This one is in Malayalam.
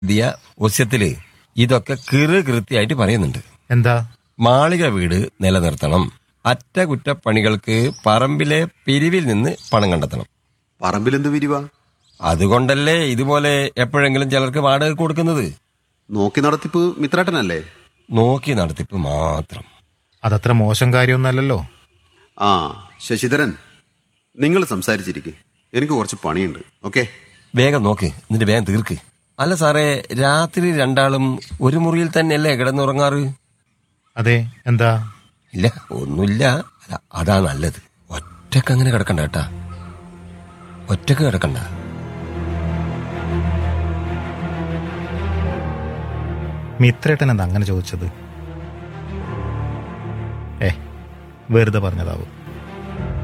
ദിയ ഒസ്യത്തില് ഇതൊക്കെ കിറ് കൃത്യമായിട്ട് പറയുന്നുണ്ട് എന്താ മാളിക വീട് നിലനിർത്തണം അറ്റകുറ്റപ്പണികൾക്ക് പറമ്പിലെ പിരിവിൽ നിന്ന് പണം കണ്ടെത്തണം പറമ്പിലെന്ത് വിരിവാ അതുകൊണ്ടല്ലേ ഇതുപോലെ എപ്പോഴെങ്കിലും ചിലർക്ക് വാടക കൊടുക്കുന്നത് നോക്കി നടത്തിപ്പ് മിത്രേട്ടനല്ലേ നോക്കി നടത്തിപ്പ് മാത്രം അതത്ര മോശം കാര്യമൊന്നല്ലല്ലോ ആ ശശിധരൻ നിങ്ങൾ സംസാരിച്ചിരിക്കെ എനിക്ക് കുറച്ച് പണിയുണ്ട് ഓക്കെ വേഗം നോക്ക് എന്നിട്ട് വേഗം തീർക്ക് അല്ല സാറേ രാത്രി രണ്ടാളും ഒരു മുറിയിൽ തന്നെയല്ലേ കിടന്നുറങ്ങാറ് അതെ എന്താ ഇല്ല ഒന്നുമില്ല അല്ല അതാ നല്ലത് ഒറ്റക്ക് അങ്ങനെ കിടക്കണ്ട കേട്ടാ ഒറ്റക്ക് കിടക്കണ്ട മിത്രേട്ടൻ എന്താ അങ്ങനെ ചോദിച്ചത് ഏ വെറുതെ പറഞ്ഞതാവും